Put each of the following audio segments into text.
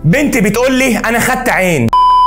بنت بتقول لي انا خدت عين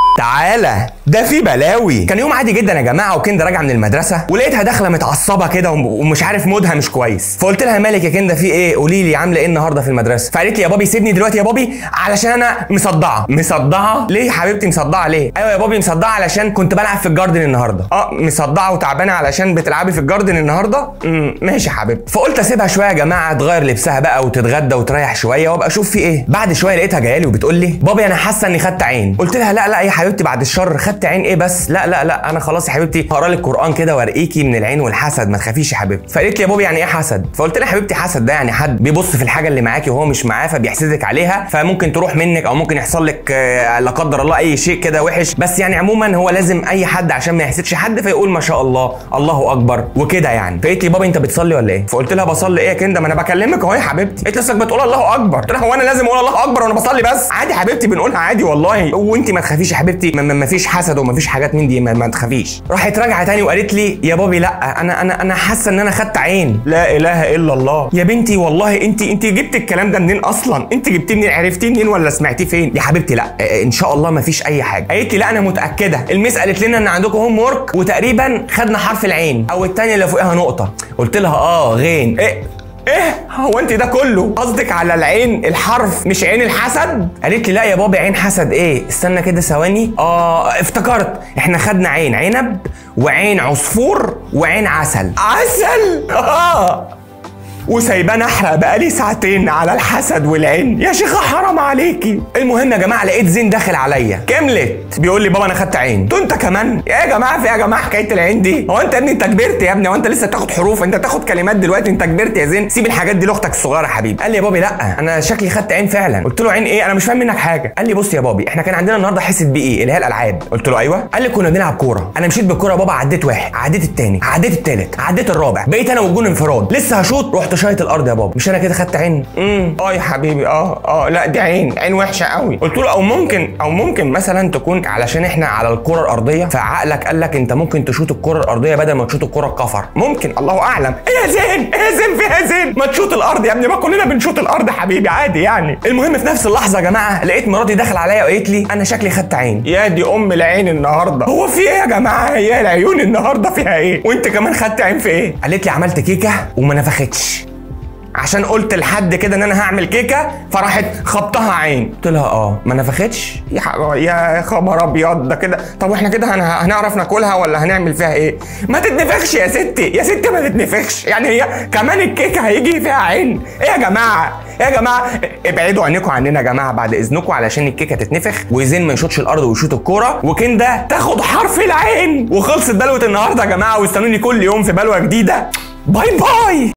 تعالى ده في بلاوي كان يوم عادي جدا يا جماعه وكندا راجعه من المدرسه ولقيتها داخله متعصبه كده وم- ومش عارف مودها مش كويس فقلت لها مالك يا كندا في ايه قولي لي عامله ايه النهارده في المدرسه فقالت لي يا بابي سيبني دلوقتي يا بابي علشان انا مصدعه مصدعه ليه يا حبيبتي مصدعه ليه ايوه يا بابي مصدعه علشان كنت بلعب في الجاردن النهارده اه مصدعه وتعبانه علشان بتلعبي في الجاردن النهارده امم ماشي يا حبيبتي فقلت اسيبها شويه يا جماعه تغير لبسها بقى وتتغدى وتريح شويه وابقى اشوف في ايه بعد شويه لقيتها جايه لي وبتقول لي بابي انا حاسه اني خدت عين قلت لها لا لا يا حبيبتي بعد الشر خدت عين ايه بس لا لا لا انا خلاص يا حبيبتي هقرا لك قران كده وارقيكي من العين والحسد ما تخافيش يا حبيبتي فقالت لي يا بابي يعني ايه حسد فقلت لها يا حبيبتي حسد ده يعني حد بيبص في الحاجه اللي معاكي وهو مش معاه فبيحسدك عليها فممكن تروح منك او ممكن يحصل لك آه، لا قدر الله اي شيء كده وحش بس يعني عموما هو لازم اي حد عشان ما يحسدش حد فيقول ما شاء الله الله اكبر وكده يعني فقالت لي بابا انت بتصلي ولا ايه فقلت لها بصلي ايه يا كندا ما انا بكلمك اهو يا حبيبتي قالت لي اصلك بتقول الله اكبر قلت لها هو انا لازم اقول الله اكبر وانا بصلي بس عادي يا حبيبتي بنقولها عادي والله وانت ما تخافيش يا حبيبتي ما- ما ما فيش حسد وما فيش حاجات من دي ما, ما تخافيش راحت راجعه تاني وقالت لي يا بابي لا انا انا انا حاسه ان انا خدت عين لا اله الا الله يا بنتي والله انت انت جبت الكلام ده منين اصلا انت جبتيه منين عرفتيه منين ولا سمعتيه فين يا حبيبتي لا اه، ان شاء الله ما فيش اي حاجه قالت لي لا انا متاكده الميس قالت لنا ان عندكم هوم ورك وتقريبا خدنا حرف العين او الثانيه اللي فوقها نقطه قلت لها اه غين ايه ايه هو انت ده كله قصدك على العين الحرف مش عين الحسد قالت لي لا يا بابا عين حسد ايه استنى كده ثواني اه افتكرت احنا خدنا عين عنب وعين عصفور وعين عسل عسل اه وسايباني احرق بقالي ساعتين على الحسد والعين يا شيخه حرام عليكي المهم يا جماعه لقيت زين داخل عليا كملت بيقول لي بابا انا خدت عين قلت له انت كمان يا جماعه في يا جماعه حكايه العين دي هو انت يا ابني انت كبرت يا ابني هو انت لسه تاخد حروف انت تاخد كلمات دلوقتي انت كبرت يا زين سيب الحاجات دي لاختك الصغيره يا حبيبي قال لي يا بابي لا انا شكلي خدت عين فعلا قلت له عين ايه انا مش فاهم منك حاجه قال لي بص يا بابي احنا كان عندنا النهارده حصه بي اي اللي هي الالعاب قلت له ايوه قال لي كنا بنلعب كوره انا مشيت بالكوره يا بابا عديت واحد عديت التاني عديت التالت عديت الرابع بقيت انا والجون انفراد لسه هشوط رحت شايط الارض يا بابا مش انا كده خدت عين امم اه يا حبيبي اه اه لا دي عين عين وحشه قوي قلت له او ممكن او ممكن مثلا تكون علشان احنا على الكره الارضيه فعقلك قال لك انت ممكن تشوط الكره الارضيه بدل ما تشوط الكره الكفر ممكن الله اعلم ايه يا زين ايه يا زين فيها زين ما تشوط الارض يا ابني ما كلنا بنشوط الارض يا حبيبي عادي يعني المهم في نفس اللحظه يا جماعه لقيت مراتي داخل عليا وقالت لي انا شكلي خدت عين يا دي ام العين النهارده هو في ايه يا جماعه هي العيون النهارده فيها ايه وانت كمان خدت عين في ايه قالت لي عملت كيكه وما نفختش عشان قلت لحد كده ان انا هعمل كيكه فراحت خبطها عين قلت لها اه ما نفختش يا ح- يا خبر ابيض ده كده طب واحنا كده هن- هنعرف ناكلها ولا هنعمل فيها ايه ما تتنفخش يا ستي يا ستي ما تتنفخش يعني هي كمان الكيكه هيجي فيها عين ايه يا جماعه إيه يا جماعه ابعدوا عينيكم عننا يا جماعه بعد اذنكم علشان الكيكه تتنفخ وزين ما يشوطش الارض ويشوط الكوره وكندا تاخد حرف العين وخلصت بلوه النهارده يا جماعه واستنوني كل يوم في بلوه جديده باي باي